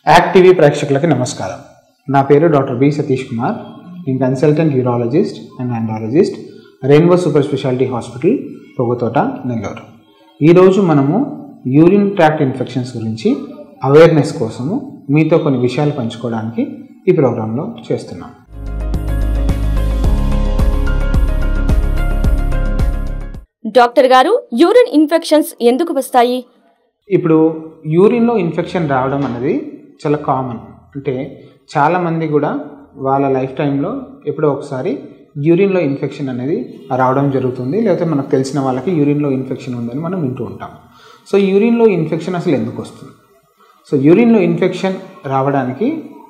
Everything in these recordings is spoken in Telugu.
యాక్ట్ టీవీ ప్రేక్షకులకి నమస్కారం నా పేరు డాక్టర్ బి సతీష్ కుమార్ నేను consultant urologist and andrologist Rainbow super speciality hospital Pogathota Nellore ఈరోజు మనము యూరిన్ ట్రాక్ట్ ఇన్ఫెక్షన్స్ గురించి అవేర్నెస్ కోసము మీతో కొన్ని విషయాలు పంచుకోవడానికి ఈ ప్రోగ్రాంలో చేస్తున్నాం డాక్టర్ గారు యూరిన్ ఇన్ఫెక్షన్స్ ఎందుకు వస్తాయి ఇప్పుడు యూరిన్లో ఇన్ఫెక్షన్ రావడం అనేది చాలా కామన్ అంటే చాలామంది కూడా వాళ్ళ లైఫ్ టైంలో ఎప్పుడో ఒకసారి యూరిన్లో ఇన్ఫెక్షన్ అనేది రావడం జరుగుతుంది లేకపోతే మనకు తెలిసిన వాళ్ళకి యూరిన్లో ఇన్ఫెక్షన్ ఉందని మనం వింటూ ఉంటాం సో యూరిన్లో ఇన్ఫెక్షన్ అసలు ఎందుకు వస్తుంది సో యూరిన్లో ఇన్ఫెక్షన్ రావడానికి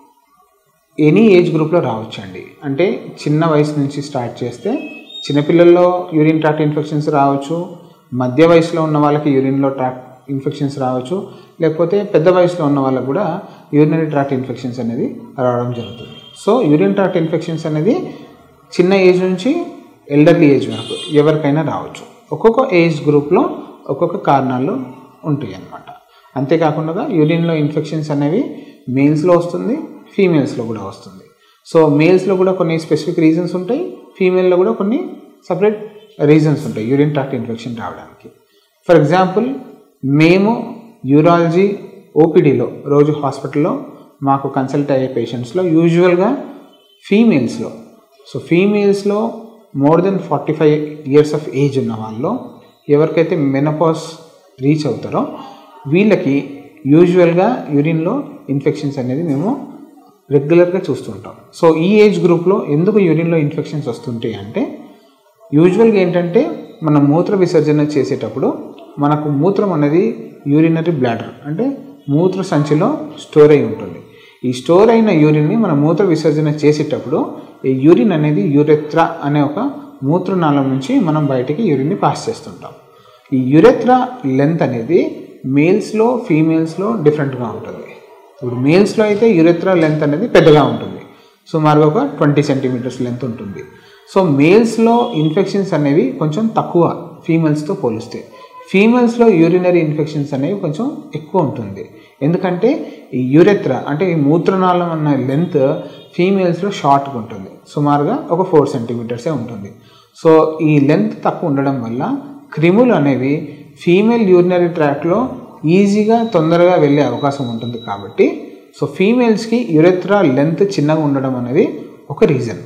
ఎనీ ఏజ్ గ్రూప్లో రావచ్చండి అంటే చిన్న వయసు నుంచి స్టార్ట్ చేస్తే చిన్నపిల్లల్లో యూరిన్ ట్రాక్ట్ ఇన్ఫెక్షన్స్ రావచ్చు మధ్య వయసులో ఉన్న వాళ్ళకి యూరిన్లో ట్రాక్ట్ ఇన్ఫెక్షన్స్ రావచ్చు లేకపోతే పెద్ద వయసులో ఉన్న వాళ్ళకి కూడా యూరినరీ ట్రాక్ట్ ఇన్ఫెక్షన్స్ అనేది రావడం జరుగుతుంది సో యూరిన్ ట్రాక్ట్ ఇన్ఫెక్షన్స్ అనేది చిన్న ఏజ్ నుంచి ఎల్డర్లీ ఏజ్ వరకు ఎవరికైనా రావచ్చు ఒక్కొక్క ఏజ్ గ్రూప్లో ఒక్కొక్క కారణాలు ఉంటాయి అన్నమాట అంతేకాకుండా యూరిన్లో ఇన్ఫెక్షన్స్ అనేవి మేల్స్లో వస్తుంది ఫీమేల్స్లో కూడా వస్తుంది సో మేల్స్లో కూడా కొన్ని స్పెసిఫిక్ రీజన్స్ ఉంటాయి ఫీమేల్లో కూడా కొన్ని సపరేట్ రీజన్స్ ఉంటాయి యూరిన్ ట్రాక్ట్ ఇన్ఫెక్షన్ రావడానికి ఫర్ ఎగ్జాంపుల్ మేము యూరాలజీ ఓపీడీలో రోజు హాస్పిటల్లో మాకు కన్సల్ట్ అయ్యే పేషెంట్స్లో యూజువల్గా ఫీమేల్స్లో సో ఫీమేల్స్లో more than forty five years of age ఉన్న వాళ్ళు ఎవరికైతే మెనపాస్ రీచ్ అవుతారో వీళ్ళకి యూజువల్గా యూరిన్లో ఇన్ఫెక్షన్స్ అనేది మేము రెగ్యులర్గా చూస్తుంటాం సో ఈ ఏజ్ గ్రూప్లో ఎందుకు యూరిన్లో ఇన్ఫెక్షన్స్ వస్తుంటాయి అంటే యూజువల్గా ఏంటంటే మనం మూత్ర విసర్జన చేసేటప్పుడు మనకు మూత్రం అనేది యూరినరీ బ్లాడర్ అంటే మూత్ర సంచిలో స్టోర్ అయి ఉంటుంది ఈ స్టోర్ అయిన యూరిన్ని మనం మూత్ర విసర్జన చేసేటప్పుడు ఈ యూరిన్ అనేది యూరెత్రా అనే ఒక మూత్రనాళం నుంచి మనం బయటికి యూరిన్ని పాస్ చేస్తుంటాం ఈ యురెత్రా లెంత్ అనేది మేల్స్లో ఫీమేల్స్లో డిఫరెంట్గా ఉంటుంది ఇప్పుడు మేల్స్లో అయితే యురెత్రా లెంత్ అనేది పెద్దగా ఉంటుంది సుమారుగా ఒక ట్వంటీ సెంటీమీటర్స్ లెంత్ ఉంటుంది సో మేల్స్లో ఇన్ఫెక్షన్స్ అనేవి కొంచెం తక్కువ ఫీమేల్స్తో పోలిస్తే ఫీమేల్స్లో యూరినరీ ఇన్ఫెక్షన్స్ అనేవి కొంచెం ఎక్కువ ఉంటుంది ఎందుకంటే ఈ యూరెత్రా అంటే ఈ మూత్రనాళం అన్న లెంత్ ఫీమేల్స్లో షార్ట్గా ఉంటుంది సుమారుగా ఒక ఫోర్ సెంటీమీటర్సే ఉంటుంది సో ఈ లెంత్ తక్కువ ఉండడం వల్ల క్రిములు అనేవి ఫీమేల్ యూరినరీ ట్రాక్లో ఈజీగా తొందరగా వెళ్ళే అవకాశం ఉంటుంది కాబట్టి సో ఫీమేల్స్కి యురెత్రా లెంత్ చిన్నగా ఉండడం అనేది ఒక రీజన్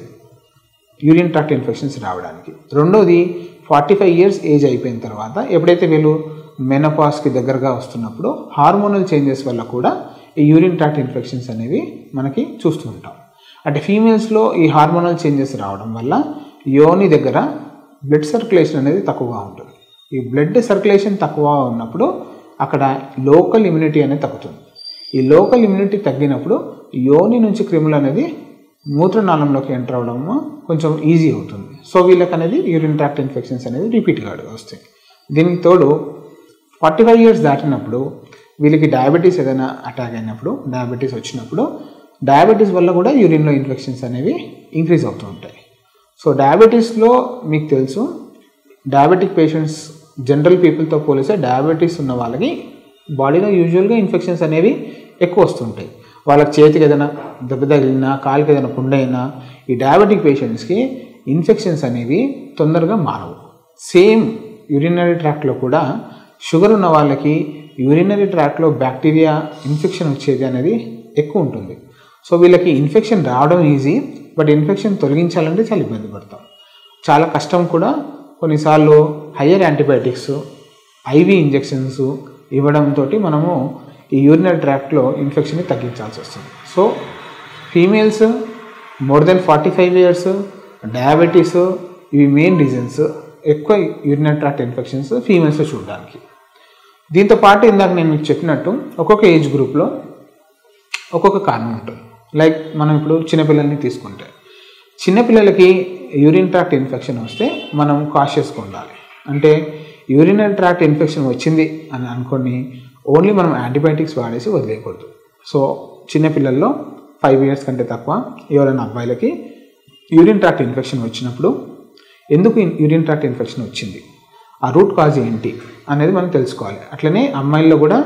యూరిన్ ట్రాక్ట్ ఇన్ఫెక్షన్స్ రావడానికి రెండోది ఫార్టీ ఫైవ్ ఇయర్స్ ఏజ్ అయిపోయిన తర్వాత ఎప్పుడైతే వీళ్ళు మెనపాస్కి దగ్గరగా వస్తున్నప్పుడు హార్మోనల్ చేంజెస్ వల్ల కూడా ఈ యూరిన్ ట్రాక్ట్ ఇన్ఫెక్షన్స్ అనేవి మనకి చూస్తూ ఉంటాం అంటే ఫీమేల్స్లో ఈ హార్మోనల్ చేంజెస్ రావడం వల్ల యోని దగ్గర బ్లడ్ సర్క్యులేషన్ అనేది తక్కువగా ఉంటుంది ఈ బ్లడ్ సర్క్యులేషన్ తక్కువ ఉన్నప్పుడు అక్కడ లోకల్ ఇమ్యూనిటీ అనేది తగ్గుతుంది ఈ లోకల్ ఇమ్యూనిటీ తగ్గినప్పుడు యోని నుంచి క్రిములు అనేది మూత్రనాళంలోకి ఎంటర్ అవడం కొంచెం ఈజీ అవుతుంది సో వీళ్ళకి అనేది యూరిన్ ట్రాక్ట్ ఇన్ఫెక్షన్స్ అనేది రిపీట్గా వస్తాయి దీనికి తోడు ఫార్టీ ఫైవ్ ఇయర్స్ దాటినప్పుడు వీళ్ళకి డయాబెటీస్ ఏదైనా అటాక్ అయినప్పుడు డయాబెటీస్ వచ్చినప్పుడు డయాబెటీస్ వల్ల కూడా యూరిన్లో ఇన్ఫెక్షన్స్ అనేవి ఇంక్రీజ్ అవుతూ ఉంటాయి సో డయాబెటీస్లో మీకు తెలుసు డయాబెటిక్ పేషెంట్స్ జనరల్ పీపుల్తో పోలిస్తే డయాబెటీస్ ఉన్న వాళ్ళకి బాడీలో యూజువల్గా ఇన్ఫెక్షన్స్ అనేవి ఎక్కువ వస్తుంటాయి వాళ్ళకి చేతికి ఏదైనా దెబ్బ తగిలినా కాలుకి ఏదైనా పుండైనా ఈ డయాబెటిక్ పేషెంట్స్కి ఇన్ఫెక్షన్స్ అనేవి తొందరగా మారవు సేమ్ యూరినరీ ట్రాక్లో కూడా షుగర్ ఉన్న వాళ్ళకి యూరినరీ ట్రాక్లో బ్యాక్టీరియా ఇన్ఫెక్షన్ వచ్చేది అనేది ఎక్కువ ఉంటుంది సో వీళ్ళకి ఇన్ఫెక్షన్ రావడం ఈజీ బట్ ఇన్ఫెక్షన్ తొలగించాలంటే చాలా ఇబ్బంది పడతాం చాలా కష్టం కూడా కొన్నిసార్లు హయ్యర్ యాంటీబయాటిక్స్ ఐవి ఇంజెక్షన్స్ ఇవ్వడంతో మనము ఈ యూరినరీ ట్రాక్ట్లో ఇన్ఫెక్షన్ని తగ్గించాల్సి వస్తుంది so females more than forty five years diabetes ఇవి మెయిన్ రీజన్స్ ఎక్కువ యూరినరీ ట్రాక్ట్ ఇన్ఫెక్షన్స్ ఫీమేల్స్లో చూడడానికి దీంతో పాటు ఇందాక నేను మీకు చెప్పినట్టు ఒక్కొక్క ఏజ్ గ్రూప్లో ఒక్కొక్క కారణం ఉంటుంది లైక్ మనం ఇప్పుడు చిన్నపిల్లల్ని తీసుకుంటే చిన్నపిల్లలకి యూరిన్ ట్రాక్ట్ ఇన్ఫెక్షన్ వస్తే మనం కాషియస్గా ఉండాలి అంటే యూరినరీ ట్రాక్ట్ ఇన్ఫెక్షన్ వచ్చింది అని అనుకొని ఓన్లీ మనం యాంటీబయాటిక్స్ వాడేసి వదిలేయకూడదు సో చిన్నపిల్లల్లో ఫైవ్ ఇయర్స్ కంటే తక్కువ ఎవరైనా అబ్బాయిలకి యూరిన్ ట్రాక్ట్ ఇన్ఫెక్షన్ వచ్చినప్పుడు ఎందుకు యూరిన్ ట్రాక్ట్ ఇన్ఫెక్షన్ వచ్చింది ఆ రూట్ కాజ్ ఏంటి అనేది మనం తెలుసుకోవాలి అట్లనే అమ్మాయిల్లో కూడా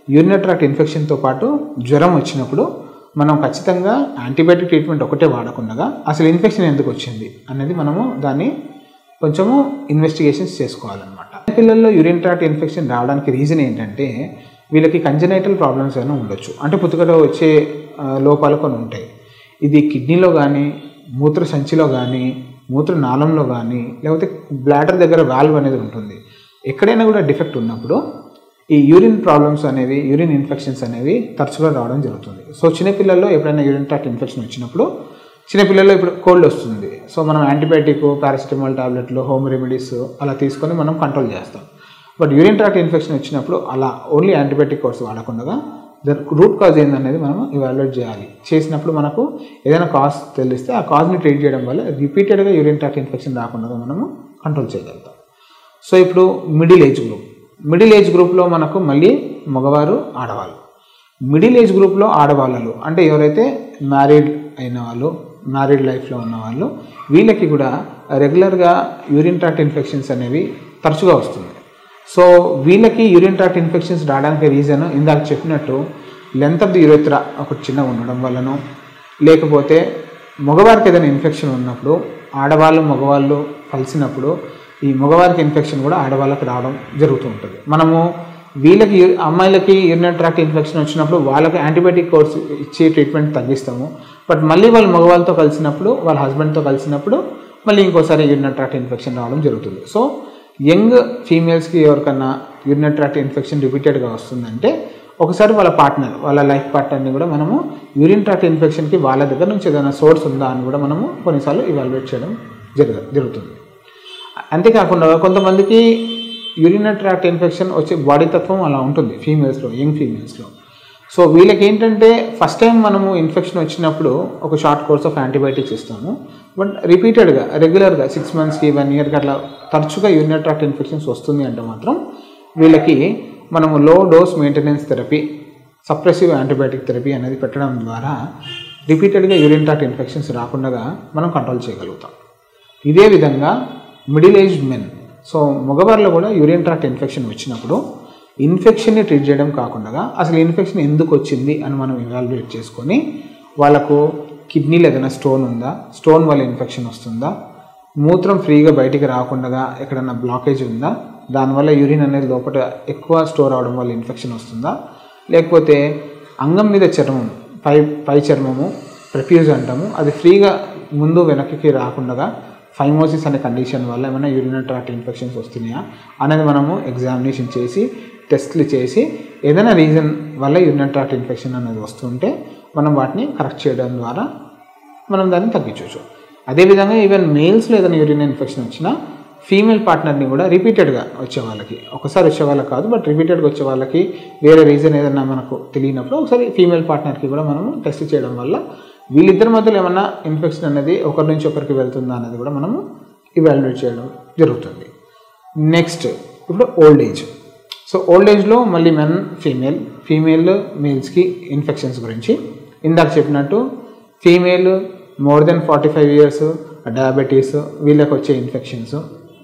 యూరినరీ ట్రాక్ట్ ఇన్ఫెక్షన్తో పాటు జ్వరం వచ్చినప్పుడు మనం ఖచ్చితంగా యాంటీబయాటిక్ ట్రీట్మెంట్ ఒకటే వాడకుండా అసలు ఇన్ఫెక్షన్ ఎందుకు వచ్చింది అనేది మనము దాన్ని కొంచెము ఇన్వెస్టిగేషన్స్ చేసుకోవాలన్నమాట పిల్లల్లో యూరిన్ ట్రాక్ట్ ఇన్ఫెక్షన్ రావడానికి రీజన్ ఏంటంటే వీళ్ళకి కంజనైటల్ ప్రాబ్లమ్స్ అయినా ఉండొచ్చు అంటే పుట్టుకలో వచ్చే ఆ, లోపాలు కొన్ని ఉంటాయి ఇది కిడ్నీలో కానీ మూత్ర సంచిలో కానీ మూత్ర నాళంలో కానీ లేకపోతే బ్లాడర్ దగ్గర వాల్వ్ అనేది ఉంటుంది ఎక్కడైనా కూడా డిఫెక్ట్ ఉన్నప్పుడు ఈ యూరిన్ ప్రాబ్లమ్స్ అనేవి యూరిన్ ఇన్ఫెక్షన్స్ అనేవి తరచుగా రావడం జరుగుతుంది సో చిన్నపిల్లల్లో ఎప్పుడైనా యూరిన్ ట్రాక్ట్ ఇన్ఫెక్షన్ వచ్చినప్పుడు చిన్నపిల్లల్లో ఇప్పుడు కోల్డ్ వస్తుంది సో మనం యాంటీబయాటిక్ పారాసిటమాల్ టాబ్లెట్లు హోమ్ రెమెడీస్ అలా తీసుకొని మనం కంట్రోల్ చేస్తాం బట్ యూరిన్ ట్రాక్ట్ ఇన్ఫెక్షన్ వచ్చినప్పుడు అలా ఓన్లీ యాంటీబయాటిక్ కోర్స్ వాడకుండా దానికి రూట్ కాజ్ ఏందనేది మనం ఇవాల్యుయేట్ చేయాలి చేసినప్పుడు మనకు ఏదైనా కాజ్ తెలిస్తే ఆ కాజ్ని ట్రీట్ చేయడం వల్ల రిపీటెడ్గా యూరిన్ ట్రాక్ట్ ఇన్ఫెక్షన్ రాకుండా మనము కంట్రోల్ చేయగలుగుతాం సో ఇప్పుడు middle age group middle age గ్రూప్లో మనకు మళ్ళీ మగవారు ఆడవాళ్ళు మిడిల్ ఏజ్ గ్రూప్లో ఆడవాళ్ళు అంటే ఎవరైతే మ్యారీడ్ అయిన వాళ్ళు మ్యారీడ్ లైఫ్లో ఉన్న వాళ్ళు వీళ్ళకి కూడా రెగ్యులర్గా యూరిన్ ట్రాక్ట్ ఇన్ఫెక్షన్స్ అనేవి తరచుగా వస్తుంది సో వీళ్ళకి యూరిన్ ట్రాక్ట్ ఇన్ఫెక్షన్స్ రావడానికి రీజన్ ఇందాక చెప్పినట్టు లెంత్ ఆఫ్ ది యురేత్ర ఒకటి చిన్నగా ఉండడం వల్లనో లేకపోతే మగవారికి ఏదైనా ఇన్ఫెక్షన్ ఉన్నప్పుడు ఆడవాళ్ళు మగవాళ్ళు కలిసినప్పుడు ఈ మగవారికి ఇన్ఫెక్షన్ కూడా ఆడవాళ్ళకి రావడం జరుగుతూ ఉంటుంది మనము వీళ్ళకి యు- అమ్మాయిలకి యూరినరీ ట్రాక్ట్ ఇన్ఫెక్షన్ వచ్చినప్పుడు వాళ్ళకి యాంటీబయాటిక్ కోర్స్ ఇచ్చి ట్రీట్మెంట్ తగ్గిస్తాము బట్ మళ్ళీ వాళ్ళు మగవాళ్ళతో కలిసినప్పుడు వాళ్ళ హస్బెండ్తో కలిసినప్పుడు మళ్ళీ ఇంకోసారి యూరినరీ ట్రాక్ట్ ఇన్ఫెక్షన్ రావడం జరుగుతుంది సో యంగ్ ఫీమేల్స్కి ఎవరికన్నా యూరినరీ ట్రాక్ట్ ఇన్ఫెక్షన్ రిపీటెడ్గా వస్తుందంటే ఒకసారి వాళ్ళ పార్ట్నర్ వాళ్ళ లైఫ్ పార్ట్నర్ని కూడా మనము యూరిన్ ట్రాక్ట్ ఇన్ఫెక్షన్కి వాళ్ళ దగ్గర నుంచి ఏదైనా సోర్స్ ఉందా అని కూడా మనము కొన్నిసార్లు ఇవాల్యుయేట్ చేయడం జరుగ జరుగుతుంది అంతేకాకుండా కొంతమందికి యూరినరీ ట్రాక్ట్ ఇన్ఫెక్షన్ వచ్చే బాడీ తత్వం అలా ఉంటుంది ఫీమేల్స్లో యంగ్ ఫీమేల్స్లో సో వీళ్ళకి ఏంటంటే ఫస్ట్ టైం మనము ఇన్ఫెక్షన్ వచ్చినప్పుడు ఒక షార్ట్ కోర్స్ ఆఫ్ యాంటీబయాటిక్స్ ఇస్తాము బట్ రిపీటెడ్గా రెగ్యులర్గా సిక్స్ మంత్స్కి వన్ ఇయర్కి అట్లా తరచుగా యూరినరీ ట్రాక్ట్ ఇన్ఫెక్షన్స్ వస్తుంది అంటే మాత్రం వీళ్ళకి మనము low dose maintenance therapy suppressive antibiotic therapy అనేది పెట్టడం ద్వారా రిపీటెడ్గా యూరిన్ ట్రాక్ట్ ఇన్ఫెక్షన్స్ రాకుండా మనం కంట్రోల్ చేయగలుగుతాం ఇదే విధంగా మిడిల్ ఏజ్ మెన్ సో మగవారిలో కూడా యూరిన్ ట్రాక్ట్ ఇన్ఫెక్షన్ వచ్చినప్పుడు ఇన్ఫెక్షన్ని ట్రీట్ చేయడం కాకుండా అసలు ఇన్ఫెక్షన్ ఎందుకు వచ్చింది అని మనం ఇవాల్యుయేట్ చేసుకొని వాళ్ళకు కిడ్నీలో ఏదైనా స్టోన్ ఉందా స్టోన్ వల్ల ఇన్ఫెక్షన్ వస్తుందా మూత్రం ఫ్రీగా బయటికి రాకుండా ఎక్కడన్నా బ్లాకేజ్ ఉందా దానివల్ల యూరిన్ అనేది లోపల ఎక్కువ స్టోర్ అవడం వల్ల ఇన్ఫెక్షన్ వస్తుందా లేకపోతే అంగం మీద చర్మం పై పై చర్మము ప్రఫ్యూజ్ అంటాము అది ఫ్రీగా ముందు వెనక్కి రాకుండా ఫైమోసిస్ అనే కండిషన్ వల్ల ఏమైనా యూరినరీ ట్రాక్ట్ ఇన్ఫెక్షన్స్ వస్తున్నాయా అనేది మనము ఎగ్జామినేషన్ చేసి టెస్ట్లు చేసి ఏదైనా రీజన్ వల్ల యూరినరీ ట్రాక్ట్ ఇన్ఫెక్షన్ అనేది వస్తుంటే మనం వాటిని కరెక్ట్ చేయడం ద్వారా మనం దాన్ని తగ్గించవచ్చు అదేవిధంగా ఈవెన్ మేల్స్లో ఏదైనా యూరిన్ ఇన్ఫెక్షన్ వచ్చినా ఫీమేల్ పార్ట్నర్ని కూడా రిపీటెడ్గా వచ్చే వాళ్ళకి ఒకసారి వచ్చే వాళ్ళకి కాదు బట్ రిపీటెడ్గా వచ్చే వాళ్ళకి వేరే రీజన్ ఏదైనా మనకు తెలియనప్పుడు ఒకసారి ఫీమేల్ పార్ట్నర్కి కూడా మనము టెస్ట్ చేయడం వల్ల వీళ్ళిద్దరి మధ్యలో ఏమన్నా ఇన్ఫెక్షన్ అనేది ఒకరి నుంచి ఒకరికి వెళ్తుందా అనేది కూడా మనము ఇవాల్యుయేట్ చేయడం జరుగుతుంది నెక్స్ట్ ఇప్పుడు ఓల్డ్ ఏజ్ సో ఓల్డ్ ఏజ్లో మళ్ళీ మెన్ ఫీమేల్ ఫీమేల్ మేల్స్కి ఇన్ఫెక్షన్స్ గురించి ఇందాక చెప్పినట్టు female more than forty five years diabetes వీళ్ళకి వచ్చే ఇన్ఫెక్షన్స్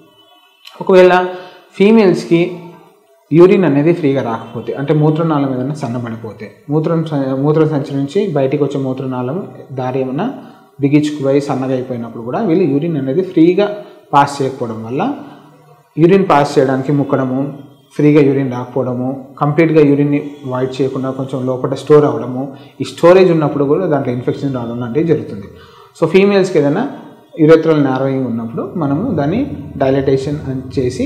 ఒకవేళ ఫీమేల్స్కి యూరిన్ అనేది ఫ్రీగా రాకపోతే అంటే మూత్రనాళం ఏదైనా సన్నబడిపోతే మూత్రం స- మూత్ర సంచి నుంచి బయటికి వచ్చే మూత్రనాళం దారి ఏమైనా బిగించుకుపోయి సన్నగా అయిపోయినప్పుడు కూడా వీళ్ళు యూరిన్ అనేది ఫ్రీగా పాస్ చేయకపోవడం వల్ల యూరిన్ పాస్ చేయడానికి ముక్కడము ఫ్రీగా యూరిన్ రాకపోవడము కంప్లీట్గా యూరిన్ని వాయిడ్ చేయకుండా కొంచెం లోపల స్టోర్ అవ్వడము ఈ స్టోరేజ్ ఉన్నప్పుడు కూడా దాంట్లో ఇన్ఫెక్షన్ రావడం లాంటివి జరుగుతుంది సో ఫీమేల్స్కి ఏదైనా యురేత్రల్ నారోయింగ్ ఉన్నప్పుడు మనము దాన్ని డైలటేషన్ అని చేసి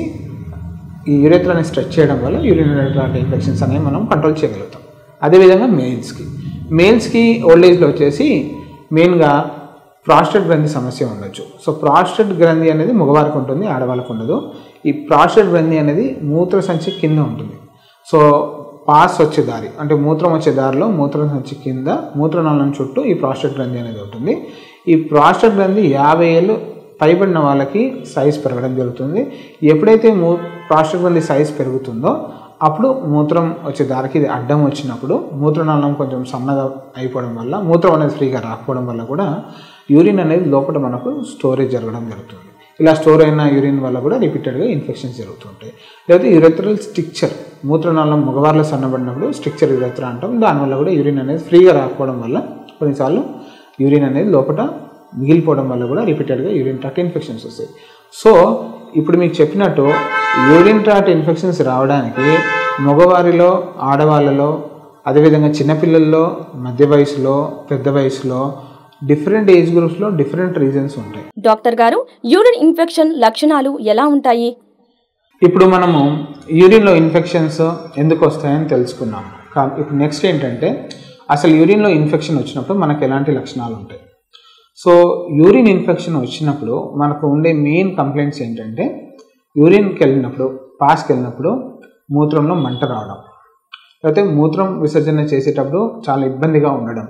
ఈ యురేత్రాన్ని స్ట్రెచ్ చేయడం వల్ల యూరినరీ ట్రాక్ట్ ఇన్ఫెక్షన్స్ అనేవి మనం కంట్రోల్ చేయగలుగుతాం అదేవిధంగా మేల్స్కి మేల్స్కి ఓల్డ్ ఏజ్లో వచ్చేసి మెయిన్గా ప్రాస్టేట్ గ్రంథి సమస్య ఉండొచ్చు సో ప్రాస్టేట్ గ్రంథి అనేది మగవారికి ఉంటుంది ఆడవాళ్ళకు ఉండదు ఈ ప్రాస్టేట్ గ్రంథి అనేది మూత్ర సంచి కింద ఉంటుంది సో పాస్ వచ్చే దారి అంటే మూత్రం వచ్చే దారిలో మూత్రం సంచి కింద మూత్రనాళం చుట్టూ ఈ ప్రాస్టేట్ గ్రంథి అనేది ఉంటుంది ఈ ప్రాస్టేట్ గ్రంథి యాభై ఏళ్ళు పైబడిన వాళ్ళకి సైజ్ పెరగడం జరుగుతుంది ఎప్పుడైతే మూ ప్రాస్టేట్ గ్రంథి సైజ్ పెరుగుతుందో అప్పుడు మూత్రం వచ్చే దారికి ఇది అడ్డం వచ్చినప్పుడు మూత్రనాళం కొంచెం సన్నగా అయిపోవడం వల్ల మూత్రం అనేది ఫ్రీగా రాకపోవడం వల్ల కూడా యూరిన్ అనేది లోపల మనకు స్టోరేజ్ జరగడం జరుగుతుంది ఇలా స్టోర్ అయిన యూరిన్ వల్ల కూడా రిపీటెడ్గా ఇన్ఫెక్షన్స్ జరుగుతుంటాయి లేకపోతే యూరెథ్రల్ స్టిక్చర్ మూత్రనాళం మగవారిలో సన్నబడినప్పుడు స్ట్రిక్చర్ యూరెథ్రా అంటాం దానివల్ల కూడా యూరిన్ అనేది ఫ్రీగా రాకపోవడం వల్ల కొన్నిసార్లు యూరిన్ అనేది లోపల మిగిలిపోవడం వల్ల కూడా రిపీటెడ్గా యూరిన్ ట్రాక్ట్ ఇన్ఫెక్షన్స్ వస్తాయి సో ఇప్పుడు మీకు చెప్పినట్టు యూరిన్ ట్రాక్ట్ ఇన్ఫెక్షన్స్ రావడానికి మగవారిలో ఆడవాళ్ళలో అదేవిధంగా చిన్నపిల్లల్లో మధ్య వయసులో పెద్ద వయసులో డిఫరెంట్ ఏజ్ గ్రూప్స్లో డిఫరెంట్ రీజన్స్ ఉంటాయి డాక్టర్ గారు యూరిన్ ఇన్ఫెక్షన్ లక్షణాలు ఎలా ఉంటాయి ఇప్పుడు మనము యూరిన్లో ఇన్ఫెక్షన్స్ ఎందుకు వస్తాయని తెలుసుకున్నాము కా- ఇప్పుడు నెక్స్ట్ ఏంటంటే అసలు యూరిన్లో ఇన్ఫెక్షన్ వచ్చినప్పుడు మనకు ఎలాంటి లక్షణాలు ఉంటాయి సో యూరిన్ ఇన్ఫెక్షన్ వచ్చినప్పుడు మనకు ఉండే మెయిన్ కంప్లైంట్స్ ఏంటంటే యూరిన్కి వెళ్ళినప్పుడు పాస్కి వెళ్ళినప్పుడు మూత్రంలో మంట రావడం లేకపోతే మూత్రం విసర్జన చేసేటప్పుడు చాలా ఇబ్బందిగా ఉండడం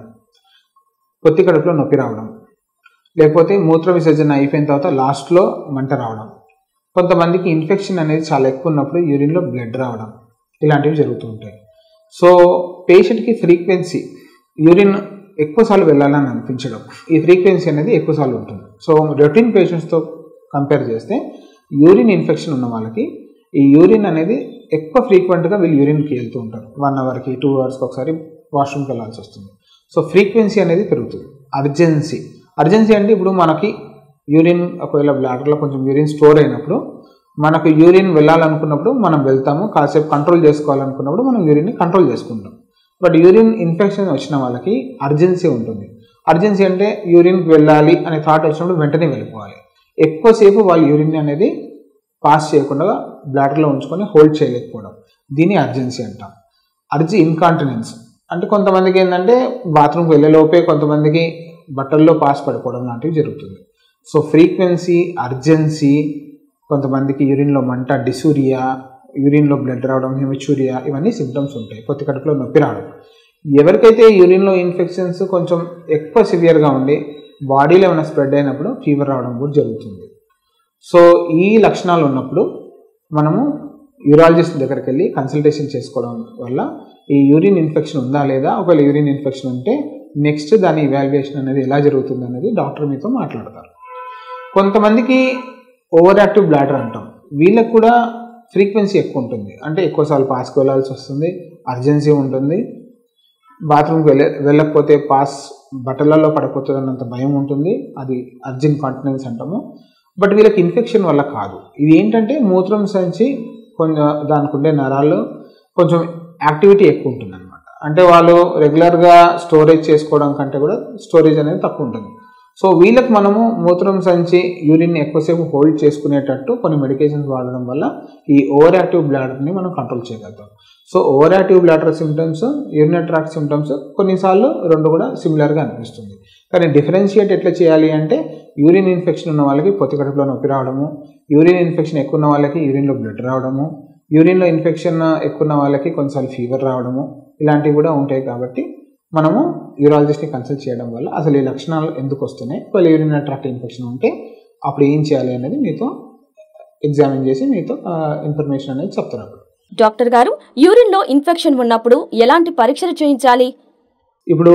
పొత్తి కడుపులో నొప్పి రావడం లేకపోతే మూత్ర విసర్జన అయిపోయిన తర్వాత లాస్ట్లో మంట రావడం కొంతమందికి ఇన్ఫెక్షన్ అనేది చాలా ఎక్కువ ఉన్నప్పుడు యూరిన్లో బ్లడ్ రావడం ఇలాంటివి జరుగుతూ ఉంటాయి సో పేషెంట్కి ఫ్రీక్వెన్సీ యూరిన్ ఎక్కువసార్లు వెళ్ళాలని అనిపించడం ఈ ఫ్రీక్వెన్సీ అనేది ఎక్కువసార్లు ఉంటుంది సో రొటీన్ పేషెంట్స్తో కంపేర్ చేస్తే యూరిన్ ఇన్ఫెక్షన్ ఉన్న వాళ్ళకి ఈ యూరిన్ అనేది ఎక్కువ ఫ్రీక్వెంట్గా వీళ్ళు యూరిన్కి వెళ్తూ ఉంటారు వన్ అవర్కి టూ అవర్స్కి ఒకసారి వాష్రూమ్కి వెళ్ళాల్సి వస్తుంది సో ఫ్రీక్వెన్సీ అనేది పెరుగుతుంది అర్జెన్సీ అర్జెన్సీ అంటే ఇప్పుడు మనకి యూరిన్ ఒకవేళ బ్లాడర్లో కొంచెం యూరిన్ స్టోర్ అయినప్పుడు మనకు యూరిన్ వెళ్ళాలనుకున్నప్పుడు మనం వెళ్తాము కాసేపు కంట్రోల్ చేసుకోవాలనుకున్నప్పుడు మనం యూరిన్ని కంట్రోల్ చేసుకుంటాం బట్ యూరిన్ ఇన్ఫెక్షన్ వచ్చిన వాళ్ళకి అర్జెన్సీ ఉంటుంది అర్జెన్సీ అంటే యూరిన్కి వెళ్ళాలి అనే థాట్ వచ్చినప్పుడు వెంటనే వెళ్ళిపోవాలి ఎక్కువసేపు వాళ్ళు యూరిన్ అనేది పాస్ చేయకుండా బ్లాడర్లో ఉంచుకొని హోల్డ్ చేయలేకపోవడం దీన్ని అర్జెన్సీ అంటాం అర్జీ ఇన్కాంటినెన్స్ అంటే కొంతమందికి ఏంటంటే బాత్రూమ్కి వెళ్ళేలోపే కొంతమందికి బట్టల్లో పాస్ పడిపోవడం లాంటివి జరుగుతుంది సో ఫ్రీక్వెన్సీ అర్జెన్సీ కొంతమందికి యూరిన్లో మంట డిసూరియా యూరిన్లో బ్లడ్ రావడం హిమచూరియా ఇవన్నీ సిమ్టమ్స్ ఉంటాయి పొత్తి కడుపులో నొప్పి రావడం ఎవరికైతే యూరిన్లో ఇన్ఫెక్షన్స్ కొంచెం ఎక్కువ సివియర్గా ఉండి బాడీలో ఏమైనా స్ప్రెడ్ అయినప్పుడు ఫీవర్ రావడం కూడా జరుగుతుంది సో ఈ లక్షణాలు ఉన్నప్పుడు మనము యూరాలజిస్ట్ దగ్గరికి వెళ్ళి కన్సల్టేషన్ చేసుకోవడం వల్ల ఈ యూరిన్ ఇన్ఫెక్షన్ ఉందా లేదా ఒకవేళ యూరిన్ ఇన్ఫెక్షన్ ఉంటే నెక్స్ట్ దాని ఇవాల్యుయేషన్ అనేది ఎలా జరుగుతుంది అనేది డాక్టర్ మీతో మాట్లాడతారు కొంతమందికి ఓవర్ యాక్టివ్ బ్లాడర్ అంటాం వీళ్ళకి కూడా ఫ్రీక్వెన్సీ ఎక్కువ ఉంటుంది అంటే ఎక్కువసార్లు పాస్కి వెళ్ళాల్సి వస్తుంది అర్జెన్సీ ఉంటుంది బాత్రూమ్కి వెళ్ళే వెళ్ళకపోతే పాస్ బట్టలలో పడిపోతుంది అన్నంత భయం ఉంటుంది అది అర్జెంట్ కాంటినెన్స్ అంటాము బట్ వీళ్ళకి ఇన్ఫెక్షన్ వల్ల కాదు ఇది ఏంటంటే మూత్రం సంచి కొంచెం దానికి ఉండే నరాలు కొంచెం యాక్టివిటీ ఎక్కువ ఉంటుంది అనమాట అంటే వాళ్ళు రెగ్యులర్గా స్టోరేజ్ చేసుకోవడం కంటే కూడా స్టోరేజ్ అనేది తక్కువ ఉంటుంది సో వీళ్ళకి మనము మూత్రం సంచి యూరిన్ ఎక్కువసేపు హోల్డ్ చేసుకునేటట్టు కొన్ని మెడికేషన్స్ వాడడం వల్ల ఈ ఓవర్ యాక్టివ్ బ్లాడర్ని మనం కంట్రోల్ చేయగలుగుతాం so overactive bladder symptoms urinary tract symptoms కొన్నిసార్లు రెండు కూడా సిమిలర్గా అనిపిస్తుంది కానీ డిఫరెన్షియేట్ ఎట్లా చేయాలి అంటే యూరిన్ ఇన్ఫెక్షన్ ఉన్న వాళ్ళకి పొత్తి కడుపులో నొప్పి రావడము యూరిన్ ఇన్ఫెక్షన్ ఎక్కువ ఉన్న వాళ్ళకి యూరిన్లో బ్లడ్ రావడము యూరిన్లో ఇన్ఫెక్షన్ ఎక్కువ ఉన్న వాళ్ళకి కొన్నిసార్లు ఫీవర్ రావడము ఇలాంటివి కూడా ఉంటాయి కాబట్టి మనము యూరాలజిస్ట్ని కన్సల్ట్ చేయడం వల్ల అసలు ఈ లక్షణాలు ఎందుకు వస్తున్నాయి ఒకవేళ యూరిన్ ట్రాక్ట్ ఇన్ఫెక్షన్ ఉంటే అప్పుడు ఏం చేయాలి అనేది మీతో ఎగ్జామిన్ చేసి మీతో ఇన్ఫర్మేషన్ అనేది చెప్తారు అప్పుడు డాక్టర్ గారు యూరిన్లో ఇన్ఫెక్షన్ ఉన్నప్పుడు ఎలాంటి పరీక్షలు చేయించాలి ఇప్పుడు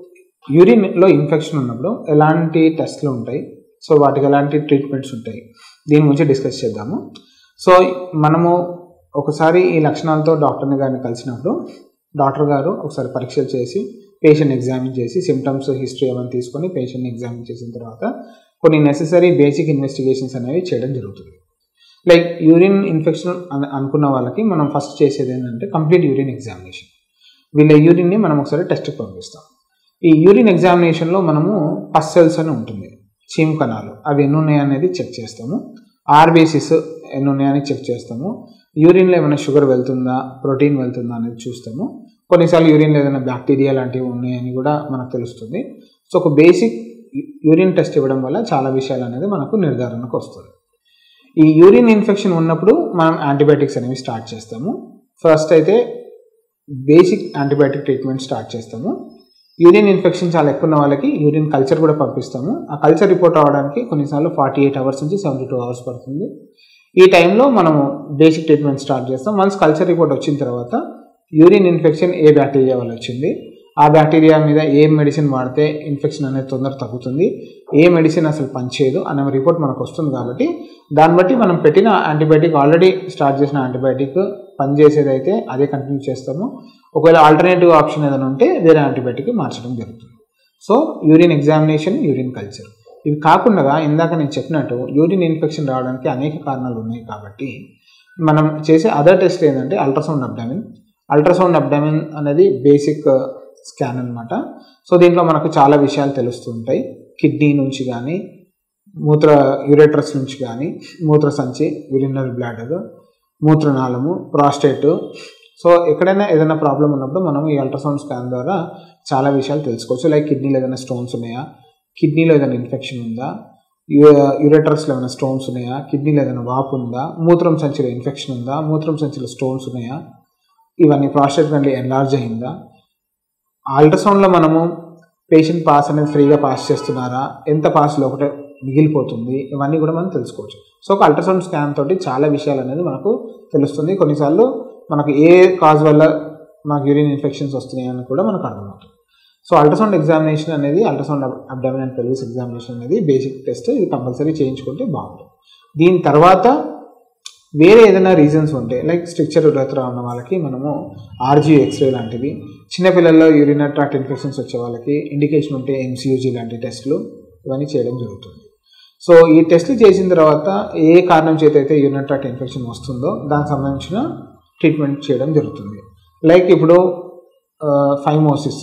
యూరిన్లో ఇన్ఫెక్షన్ ఉన్నప్పుడు ఎలాంటి టెస్ట్లు ఉంటాయి సో వాటికి ఎలాంటి ట్రీట్మెంట్స్ ఉంటాయి దీని గురించి డిస్కస్ చేద్దాము సో మనము ఒకసారి ఈ లక్షణాలతో డాక్టర్ని గారిని కలిసినప్పుడు డాక్టర్ గారు ఒకసారి పరీక్షలు చేసి పేషెంట్ ఎగ్జామిన్ చేసి సిమ్టమ్స్ హిస్టరీ అవన్నీ తీసుకొని పేషెంట్ని ఎగ్జామిన్ చేసిన తర్వాత కొన్ని నెససరీ బేసిక్ ఇన్వెస్టిగేషన్స్ అనేవి చేయడం జరుగుతుంది లైక్ యూరిన్ ఇన్ఫెక్షన్ అని అనుకున్న వాళ్ళకి మనం ఫస్ట్ చేసేది ఏంటంటే కంప్లీట్ యూరిన్ ఎగ్జామినేషన్ వీళ్ళ యూరిన్ని మనం ఒకసారి టెస్ట్కి పంపిస్తాం ఈ యూరిన్ ఎగ్జామినేషన్లో మనము పస్ సెల్స్ అని ఉంటుంది చీమ్ కణాలు అవి ఎన్ని ఉన్నాయి అనేది చెక్ చేస్తాము ఆర్బీసిస్ ఎన్ని ఉన్నాయని చెక్ చేస్తాము యూరిన్లో ఏమైనా షుగర్ వెళ్తుందా ప్రోటీన్ వెళ్తుందా అనేది చూస్తాము కొన్నిసార్లు యూరిన్లో ఏదైనా బ్యాక్టీరియా లాంటివి ఉన్నాయని కూడా మనకు తెలుస్తుంది సో ఒక బేసిక్ యూరిన్ టెస్ట్ ఇవ్వడం వల్ల చాలా విషయాలు అనేది మనకు నిర్ధారణకు వస్తుంది ఈ యూరిన్ ఇన్ఫెక్షన్ ఉన్నప్పుడు మనం యాంటీబయాటిక్స్ అనేవి స్టార్ట్ చేస్తాము ఫస్ట్ అయితే బేసిక్ యాంటీబయాటిక్ ట్రీట్మెంట్ స్టార్ట్ చేస్తాము యూరిన్ ఇన్ఫెక్షన్ చాలా ఎక్కువ ఉన్న వాళ్ళకి యూరిన్ కల్చర్ కూడా పంపిస్తాము ఆ కల్చర్ రిపోర్ట్ అవ్వడానికి కొన్నిసార్లు ఫార్టీ ఎయిట్ అవర్స్ నుంచి సెవెంటీ టూ అవర్స్ పడుతుంది ఈ టైంలో మనము బేసిక్ ట్రీట్మెంట్ స్టార్ట్ చేస్తాం వన్స్ కల్చర్ రిపోర్ట్ వచ్చిన తర్వాత యూరిన్ ఇన్ఫెక్షన్ ఏ బ్యాక్టీరియా వల్ల వచ్చింది ఆ బ్యాక్టీరియా మీద ఏ మెడిసిన్ వాడితే ఇన్ఫెక్షన్ అనేది తొందర తగ్గుతుంది ఏ మెడిసిన్ అసలు పనిచేయదు అనే రిపోర్ట్ మనకు వస్తుంది కాబట్టి దాన్ని బట్టి మనం పెట్టిన యాంటీబయాటిక్ ఆల్రెడీ స్టార్ట్ చేసిన యాంటీబయాటిక్ పనిచేసేది అయితే అదే కంటిన్యూ చేస్తాము ఒకవేళ ఆల్టర్నేటివ్ ఆప్షన్ ఏదైనా ఉంటే వేరే యాంటీబయాటిక్ మార్చడం జరుగుతుంది so urine examination urine culture ఇవి కాకుండా ఇందాక నేను చెప్పినట్టు యూరిన్ ఇన్ఫెక్షన్ రావడానికి అనేక కారణాలు ఉన్నాయి కాబట్టి మనం చేసే అదర్ టెస్ట్ ఏంటంటే అల్ట్రాసౌండ్ అబ్డామిన్ అల్ట్రాసౌండ్ అబ్డామిన్ అనేది బేసిక్ స్కాన్ అనమాట సో దీంట్లో మనకు చాలా విషయాలు తెలుస్తుంటాయి కిడ్నీ నుంచి కానీ మూత్ర యురేట్రస్ నుంచి కానీ మూత్ర సంచి యూరినరీ బ్లాడర్ మూత్రనాళము ప్రాస్టేట్ సో ఎక్కడైనా ఏదైనా ప్రాబ్లం ఉన్నప్పుడు మనం ఈ అల్ట్రాసౌండ్ స్కాన్ ద్వారా చాలా విషయాలు తెలుసుకోవచ్చు లైక్ కిడ్నీలో ఏదైనా స్టోన్స్ ఉన్నాయా కిడ్నీలో ఏదైనా ఇన్ఫెక్షన్ ఉందా యురేటర్స్లో ఏమైనా స్టోన్స్ ఉన్నాయా కిడ్నీలో ఏదైనా వాపు ఉందా మూత్రం సంచిలో ఇన్ఫెక్షన్ ఉందా మూత్రం సంచిలో స్టోన్స్ ఉన్నాయా ఇవన్నీ ప్రాస్టేట్ గ్రంథి ఎన్లార్జ్ అయిందా అల్ట్రాసౌండ్లో మనము పేషెంట్ పాస్ అనేది ఫ్రీగా పాస్ చేస్తున్నారా ఎంత పాస్లో ఒకటే మిగిలిపోతుంది ఇవన్నీ కూడా మనం తెలుసుకోవచ్చు సో ఒక అల్ట్రాసౌండ్ స్కాన్ తోటి చాలా విషయాలు అనేది మనకు తెలుస్తుంది కొన్నిసార్లు మనకు ఏ కాజ్ వల్ల మనకు యూరిన్ ఇన్ఫెక్షన్స్ వస్తున్నాయి అని కూడా మనకు అర్థమవుతుంది సో అల్ట్రాసౌండ్ ఎగ్జామినేషన్ అనేది ultrasound abdomen and pelvis examination అనేది బేసిక్ టెస్ట్ ఇది కంపల్సరీ చేయించుకుంటే బాగుంటుంది దీని తర్వాత వేరే ఏదైనా రీజన్స్ ఉంటే లైక్ స్ట్రక్చర్ ఉరత్ర ఉన్న వాళ్ళకి మనము ఆర్జీ ఎక్స్రే లాంటివి చిన్నపిల్లల్లో యూరినరీ ట్రాక్ట్ ఇన్ఫెక్షన్స్ వచ్చే వాళ్ళకి ఇండికేషన్ ఉంటే ఎంసీయూజీ లాంటి టెస్టులు ఇవన్నీ చేయడం జరుగుతుంది సో ఈ టెస్ట్లు చేసిన తర్వాత ఏ కారణం చేత అయితే యూరినరీ ట్రాక్ట్ ఇన్ఫెక్షన్ వస్తుందో దానికి సంబంధించిన ట్రీట్మెంట్ చేయడం జరుగుతుంది లైక్ ఇప్పుడు ఫైమోసిస్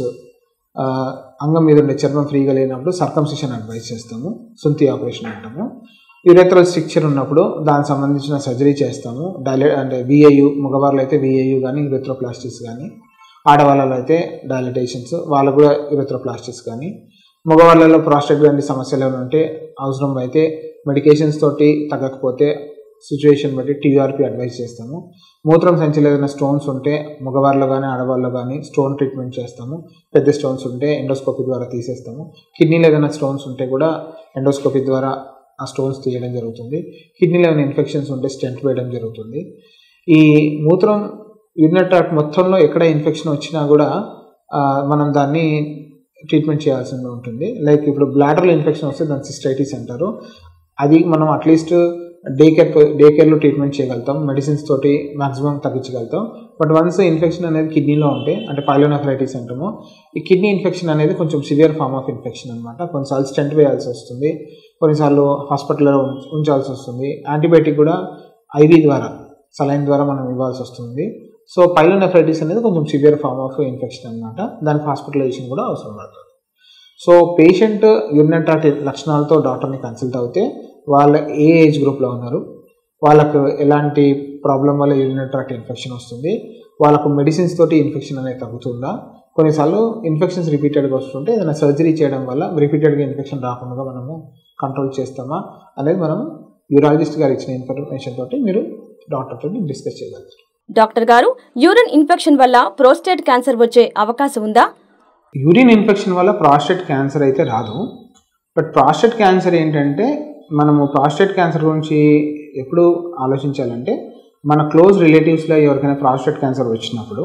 అంగం మీద ఉండే చర్మం ఫ్రీగా లేనప్పుడు సర్కంసిషన్ అడ్వైస్ చేస్తాము సుంతి ఆపరేషన్ అంటాము యురేత్రల్ స్ట్రక్చర్ ఉన్నప్పుడు దానికి సంబంధించిన సర్జరీ చేస్తాము డైలే అంటే విఐయు మగవాళ్ళు అయితే విఐయు కానీ యురెత్రోప్లాస్టిక్స్ కానీ ఆడవాళ్ళలో అయితే డైలటేషన్స్ వాళ్ళకు కూడా యురెత్రోప్లాస్టిక్స్ కానీ మగవాళ్ళలో ప్రాస్టేట్ గ్రంథి సమస్యలు ఏమైనా ఉంటే అవసరం అయితే మెడికేషన్స్ తోటి తగ్గకపోతే సిచ్యువేషన్ బట్టి టీఆర్పి అడ్వైస్ చేస్తాము మూత్రం సంచిలో ఏదైనా స్టోన్స్ ఉంటే మగవాళ్ళు కానీ ఆడవాళ్ళు కానీ స్టోన్ ట్రీట్మెంట్ చేస్తాము పెద్ద స్టోన్స్ ఉంటే ఎండోస్కోపీ ద్వారా తీసేస్తాము కిడ్నీలో ఏదైనా స్టోన్స్ ఉంటే కూడా ఎండోస్కోపీ ద్వారా ఆ స్టోన్స్ తీయడం జరుగుతుంది కిడ్నీలో ఏమైనా ఇన్ఫెక్షన్స్ ఉంటే స్టెంట్ వేయడం జరుగుతుంది ఈ మూత్రం యూరినరీ ట్రాక్ట్ మొత్తంలో ఎక్కడ ఇన్ఫెక్షన్ వచ్చినా కూడా మనం దాన్ని ట్రీట్మెంట్ చేయాల్సి ఉంటుంది లైక్ ఇప్పుడు బ్లాడర్లో ఇన్ఫెక్షన్ వస్తే దాన్ని సిస్టైటిస్ అంటారు అది మనం అట్లీస్ట్ డే కేర్ డే కేర్లో ట్రీట్మెంట్ చేయగలుగుతాం మెడిసిన్స్ తోటి మాక్సిమం తగ్గించగలుగుతాం బట్ వన్స్ ఇన్ఫెక్షన్ అనేది కిడ్నీలో ఉంటే అంటే పైలోనెఫ్రైటిస్ అంటాము ఈ కిడ్నీ ఇన్ఫెక్షన్ అనేది కొంచెం సివియర్ ఫార్మ్ ఆఫ్ ఇన్ఫెక్షన్ అనమాట కొన్నిసార్లు స్టెంట్ వేయాల్సి వస్తుంది కొన్నిసార్లు హాస్పిటల్లో ఉంచాల్సి వస్తుంది యాంటీబయాటిక్ కూడా ఐవీ ద్వారా సలైన్ ద్వారా మనం ఇవ్వాల్సి వస్తుంది సో పైలోనెఫ్రైటిస్ అనేది కొంచెం సివియర్ ఫార్మ్ ఆఫ్ ఇన్ఫెక్షన్ అనమాట దానికి హాస్పిటలైజేషన్ కూడా అవసరం పడుతుంది సో పేషెంట్ యూరినరీ ట్రాక్ట్ లక్షణాలతో డాక్టర్ని కన్సల్ట్ అవుతే వాళ్ళ ఏ ఏజ్ గ్రూప్లో ఉన్నారు వాళ్ళకు ఎలాంటి ప్రాబ్లం వల్ల యూరినరీ ట్రాక్ట్ ఇన్ఫెక్షన్ వస్తుంది వాళ్ళకు మెడిసిన్స్ తోటి ఇన్ఫెక్షన్ అనేది తగ్గుతుందా కొన్నిసార్లు ఇన్ఫెక్షన్స్ రిపీటెడ్గా వస్తుంటే ఏదైనా సర్జరీ చేయడం వల్ల రిపీటెడ్గా ఇన్ఫెక్షన్ రాకుండా మనము కంట్రోల్ చేస్తామా అనేది మనం యూరాలజిస్ట్ గారు ఇచ్చిన ఇన్ఫర్మేషన్ తోటి మీరు డాక్టర్ తోటి డిస్కస్ చేయగలుగుతారు డాక్టర్ గారు యూరిన్ ఇన్ఫెక్షన్ వల్ల ప్రోస్టేట్ క్యాన్సర్ వచ్చే అవకాశం ఉందా యూరిన్ ఇన్ఫెక్షన్ వల్ల ప్రాస్టేట్ క్యాన్సర్ అయితే రాదు బట్ ప్రాస్టేట్ క్యాన్సర్ ఏంటంటే మనము ప్రాస్టేట్ క్యాన్సర్ గురించి ఎప్పుడు ఆలోచించాలంటే మన క్లోజ్ రిలేటివ్స్లో ఎవరికైనా ప్రాస్టేట్ క్యాన్సర్ వచ్చినప్పుడు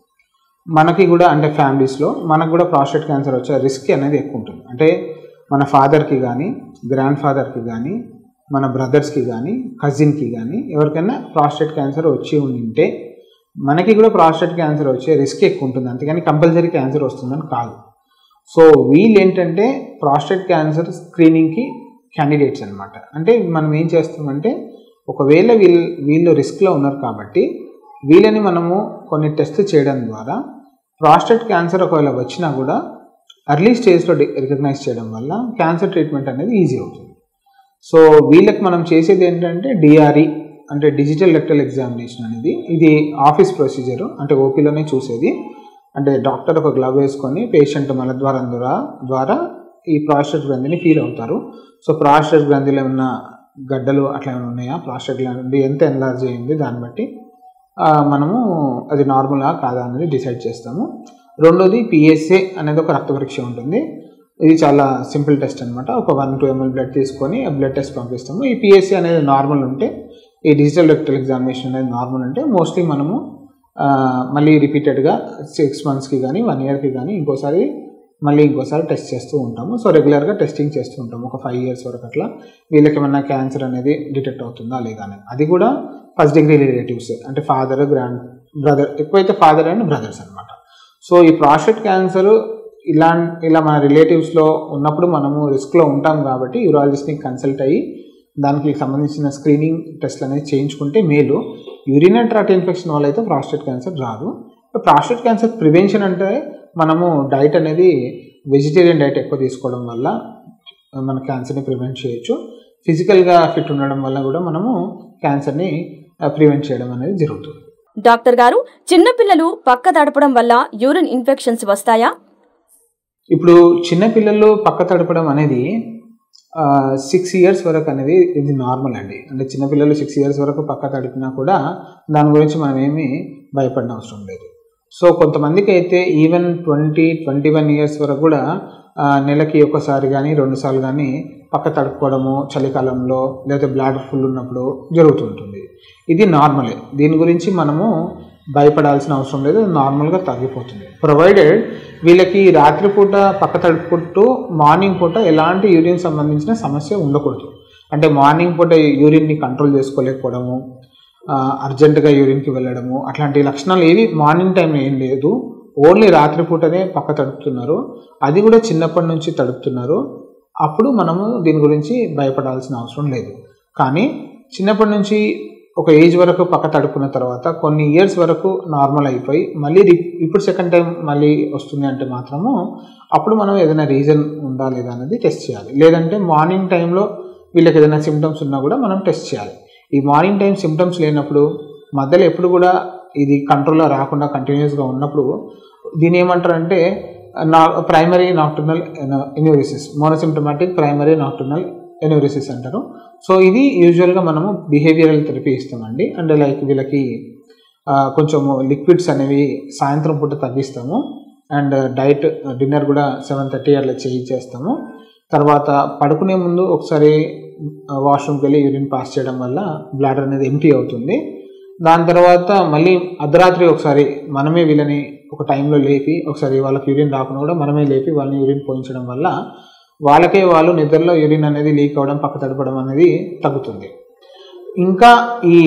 మనకి కూడా అంటే ఫ్యామిలీస్లో మనకు కూడా ప్రాస్టేట్ క్యాన్సర్ వచ్చే రిస్క్ అనేది ఎక్కువ ఉంటుంది అంటే మన ఫాదర్కి కానీ గ్రాండ్ ఫాదర్కి కానీ మన బ్రదర్స్కి కానీ కజిన్కి కానీ ఎవరికైనా ప్రాస్టేట్ క్యాన్సర్ వచ్చి ఉంటే మనకి కూడా ప్రాస్టేట్ క్యాన్సర్ వచ్చే రిస్క్ ఎక్కువ ఉంటుంది అంతేగాని కంపల్సరీ క్యాన్సర్ వస్తుందని కాదు సో వీళ్ళు ఏంటంటే ప్రాస్టేట్ క్యాన్సర్ స్క్రీనింగ్కి క్యాండిడేట్స్ అనమాట అంటే మనం ఏం చేస్తామంటే ఒకవేళ వీళ్ళు వీళ్ళు రిస్క్లో ఉన్నారు కాబట్టి వీళ్ళని మనము కొన్ని టెస్ట్ చేయడం ద్వారా ప్రాస్టేట్ క్యాన్సర్ ఒకవేళ వచ్చినా కూడా అర్లీ స్టేజ్లో రికగ్నైజ్ చేయడం వల్ల క్యాన్సర్ ట్రీట్మెంట్ అనేది ఈజీ అవుతుంది సో వీళ్ళకి మనం చేసేది ఏంటంటే డిఆర్ఈ అంటే డిజిటల్ రెక్టల్ ఎగ్జామినేషన్ అనేది ఇది ఆఫీస్ ప్రొసీజర్ అంటే ఓపీలోనే చూసేది అంటే డాక్టర్ ఒక గ్లవ్ వేసుకొని పేషెంట్ మలద్వారం ద్వారా ద్వారా ఈ ప్రాస్టేట్ గ్రంథిని ఫీల్ అవుతారు సో ప్రాస్టేట్ గ్రంథిలో ఉన్న గడ్డలు అట్లా ఏమైనా ఉన్నాయా ప్రాస్టేట్ గ్రంథి ఎంత ఎన్లార్జ్ అయింది దాన్ని బట్టి మనము అది నార్మల్గా కాదా అనేది డిసైడ్ చేస్తాము రెండోది పిఎస్ఏ అనేది ఒక రక్త పరీక్ష ఉంటుంది ఇది చాలా సింపుల్ టెస్ట్ అనమాట ఒక వన్ టూ ఎంఎల్ బ్లడ్ తీసుకొని బ్లడ్ టెస్ట్ పంపిస్తాము ఈ పిఎస్సీ అనేది నార్మల్ ఉంటే ఈ డిజిటల్ రెక్టల్ ఎగ్జామినేషన్ అనేది నార్మల్ అంటే మోస్ట్లీ మనము ఆ, మళ్ళీ రిపీటెడ్గా సిక్స్ మంత్స్కి కానీ వన్ ఇయర్కి కానీ ఇంకోసారి మళ్ళీ ఇంకోసారి టెస్ట్ చేస్తూ ఉంటాము సో రెగ్యులర్గా టెస్టింగ్ చేస్తూ ఉంటాము ఒక ఫైవ్ ఇయర్స్ వరకు అట్లా వీళ్ళకి ఏమన్నా క్యాన్సర్ అనేది డిటెక్ట్ అవుతుందా లేదా అనేది అది కూడా ఫస్ట్ డిగ్రీ రిలేటివ్స్ అంటే ఫాదర్ గ్రాండ్ బ్రదర్ ఎక్కువైతే ఫాదర్ అండ్ బ్రదర్స్ అనమాట సో ఈ ప్రాస్టేట్ క్యాన్సర్ ఇలా ఇలా మన రిలేటివ్స్లో ఉన్నప్పుడు మనము రిస్క్లో ఉంటాం కాబట్టి యూరాలజిస్ట్ని కన్సల్ట్ అయ్యి దానికి సంబంధించిన స్క్రీనింగ్ టెస్ట్లు అనేది చేయించుకుంటే మేలు యూరినరీ ట్రాక్ట్ ఇన్ఫెక్షన్ వల్ల అయితే ప్రాస్టేట్ క్యాన్సర్ రాదు ప్రాస్టేట్ క్యాన్సర్ ప్రివెన్షన్ అంటే మనము డైట్ అనేది వెజిటేరియన్ డైట్ ఎక్కువ తీసుకోవడం వల్ల మన క్యాన్సర్ని ప్రివెంట్ చేయొచ్చు ఫిజికల్గా ఫిట్ ఉండడం వల్ల కూడా మనము క్యాన్సర్ని ప్రివెంట్ చేయడం అనేది జరుగుతుంది డాక్టర్ గారు చిన్నపిల్లలు పక్క తడపడం వల్ల యూరిన్ ఇన్ఫెక్షన్స్ వస్తాయా ఇప్పుడు చిన్నపిల్లలు పక్క తడపడం అనేది సిక్స్ ఇయర్స్ వరకు అనేది ఇది నార్మల్ అండి అంటే చిన్నపిల్లలు సిక్స్ ఇయర్స్ వరకు పక్క తడిపినా కూడా దాని గురించి మనం ఏమీ భయపడిన అవసరం లేదు సో కొంతమందికి అయితే even twenty twenty one years వరకు కూడా ఆ, నెలకి ఒకసారి కానీ రెండుసార్లు కానీ పక్క తడుపుకోవడము చలికాలంలో లేదా బ్లాడర్ ఫుల్ ఉన్నప్పుడు జరుగుతుంటుంది ఇది నార్మలే దీని గురించి మనము భయపడాల్సిన అవసరం లేదు నార్మల్గా తగ్గిపోతుంది ప్రొవైడెడ్ వీళ్ళకి రాత్రిపూట పక్క తడుపుకుంటూ మార్నింగ్ పూట ఎలాంటి యూరిన్ సంబంధించిన సమస్య ఉండకూడదు అంటే మార్నింగ్ పూట యూరిన్ని కంట్రోల్ చేసుకోలేకపోవడము ఆ, అర్జెంటుగా యూరిన్కి వెళ్ళడము అట్లాంటి లక్షణాలు ఏవి మార్నింగ్ టైంలో ఏం లేదు ఓన్లీ రాత్రిపూటనే పక్క తడుపుతున్నారు అది కూడా చిన్నప్పటి నుంచి తడుపుతున్నారు అప్పుడు మనము దీని గురించి భయపడాల్సిన అవసరం లేదు కానీ చిన్నప్పటి నుంచి ఒక ఏజ్ వరకు పక్క తడుపుకున్న తర్వాత కొన్ని ఇయర్స్ వరకు నార్మల్ అయిపోయి మళ్ళీ రి- ఇప్పుడు సెకండ్ టైం మళ్ళీ వస్తుంది అంటే మాత్రము అప్పుడు మనం ఏదైనా రీజన్ ఉందా లేదా అనేది టెస్ట్ చేయాలి లేదంటే మార్నింగ్ టైంలో వీళ్ళకి ఏదైనా సిమ్టమ్స్ ఉన్నా కూడా మనం టెస్ట్ చేయాలి ఈ మార్నింగ్ టైం సిమ్టమ్స్ లేనప్పుడు మధ్యలో ఎప్పుడు కూడా ఇది కంట్రోల్లో రాకుండా కంటిన్యూస్గా ఉన్నప్పుడు దీని ఏమంటారంటే నా primary nocturnal enuresis monosymptomatic primary nocturnal enuresis అంటారు సో ఇది యూజువల్గా మనము బిహేవియరల్ థెరపీ ఇస్తామండి అంటే లైక్ వీళ్ళకి ఆ, కొంచెము లిక్విడ్స్ అనేవి సాయంత్రం పూట తగ్గిస్తాము అండ్ డైట్ డిన్నర్ కూడా సెవెన్ థర్టీ అట్లా చేయించేస్తాము తర్వాత పడుకునే ముందు ఒకసారి వాష్రూమ్కి వెళ్ళి యూరిన్ పాస్ చేయడం వల్ల బ్లాడర్ అనేది ఎంటీ అవుతుంది దాని తర్వాత మళ్ళీ అర్ధరాత్రి ఒకసారి మనమే వీళ్ళని ఒక టైంలో లేపి ఒకసారి వాళ్ళకి యూరిన్ రాకుండా కూడా మనమే లేపి వాళ్ళని యూరిన్ పోయించడం వల్ల వాళ్ళకే వాళ్ళు నిద్రలో యూరిన్ అనేది లీక్ అవ్వడం పక్క తడపడం అనేది తగ్గుతుంది ఇంకా ఈ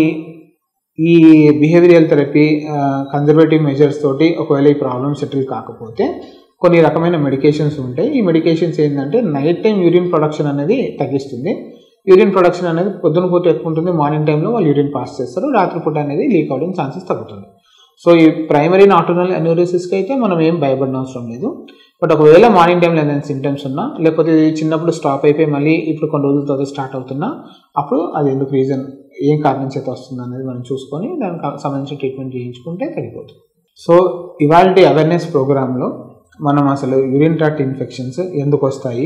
ఈ బిహేవియరల్ థెరపీ కన్జర్వేటివ్ మెజర్స్ తోటి ఒకవేళ ఈ ప్రాబ్లమ్ సెటిల్ కాకపోతే కొన్ని రకమైన మెడికేషన్స్ ఉంటాయి ఈ మెడికేషన్స్ ఏంటంటే నైట్ టైం యూరిన్ ప్రొడక్షన్ అనేది తగ్గిస్తుంది యూరిన్ ప్రొడక్షన్ అనేది పొద్దున పూట ఎక్కువ ఉంటుంది మార్నింగ్ టైంలో వాళ్ళు యూరిన్ పాస్ చేస్తారు రాత్రిపూట అనేది లీక్ అవడం ఛాన్సెస్ తగ్గుతుంది సో ఈ ప్రైమరీ నాటోనల్ అన్యూరిసిస్కి అయితే మనం ఏం భయపడిన అవసరం లేదు బట్ ఒకవేళ మార్నింగ్ టైంలో ఏదైనా సిమ్టమ్స్ ఉన్నా లేకపోతే ఇది చిన్నప్పుడు స్టాప్ అయిపోయి మళ్ళీ ఇప్పుడు కొన్ని రోజుల తర్వాత స్టార్ట్ అవుతున్నా అప్పుడు అది ఎందుకు రీజన్ ఏం కారణం చేత వస్తుంది అనేది మనం చూసుకొని దానికి సంబంధించిన ట్రీట్మెంట్ చేయించుకుంటే తగ్గిపోతుంది సో ఇవాళ అవేర్నెస్ ప్రోగ్రాంలో మనం అసలు యూరిన్ ట్రాక్ట్ ఇన్ఫెక్షన్స్ ఎందుకు వస్తాయి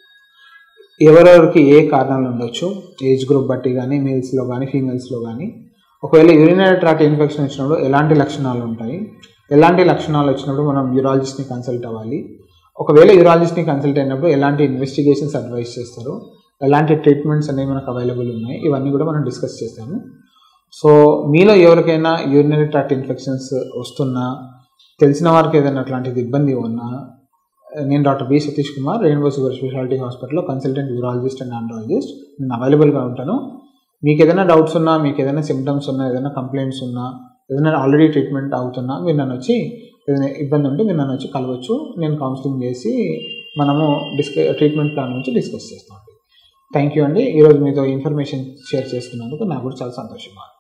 ఎవరెవరికి ఏ కారణాలు ఉండొచ్చు ఏజ్ గ్రూప్ బట్టి కానీ మేల్స్లో కానీ ఫీమేల్స్లో కానీ ఒకవేళ యూరినరీ ట్రాక్ట్ ఇన్ఫెక్షన్ వచ్చినప్పుడు ఎలాంటి లక్షణాలు ఉంటాయి ఎలాంటి లక్షణాలు వచ్చినప్పుడు మనం యూరాలజిస్ట్ని కన్సల్ట్ అవ్వాలి ఒకవేళ యూరాలజిస్ట్ని కన్సల్ట్ అయినప్పుడు ఎలాంటి ఇన్వెస్టిగేషన్స్ అడ్వైస్ చేస్తారు ఎలాంటి ట్రీట్మెంట్స్ అనేవి మనకు అవైలబుల్ ఉన్నాయి ఇవన్నీ కూడా మనం డిస్కస్ చేస్తాము సో మీలో ఎవరికైనా యూరినరీ ట్రాక్ట్ ఇన్ఫెక్షన్స్ వస్తున్నా తెలిసిన వారికి ఏదైనా అట్లాంటిది ఇబ్బంది ఉన్నా నేను doctor B Satish Kumar Rainbow super speciality హాస్పిటల్లో కన్సల్టెంట్ యూరాలజిస్ట్ అండ్ ఆండ్రాలజిస్ట్ నేను అవైలబుల్గా ఉంటాను మీకు ఏదైనా డౌట్స్ ఉన్నా మీకు ఏదైనా సిమ్టమ్స్ ఉన్నా ఏదైనా కంప్లైంట్స్ ఉన్నా ఏదైనా ఆల్రెడీ ట్రీట్మెంట్ అవుతున్నా మీరు నన్ను వచ్చి ఏదైనా ఇబ్బంది ఉంటే మీరు నన్ను వచ్చి కలవచ్చు నేను కౌన్సిలింగ్ చేసి మనము డిస్క ట్రీట్మెంట్ ప్లాన్ గురించి డిస్కస్ చేస్తాం థ్యాంక్ యూ అండి ఈరోజు మీతో ఇన్ఫర్మేషన్ షేర్ చేసుకున్నందుకు నాకు కూడా చాలా సంతోషంగా ఉంది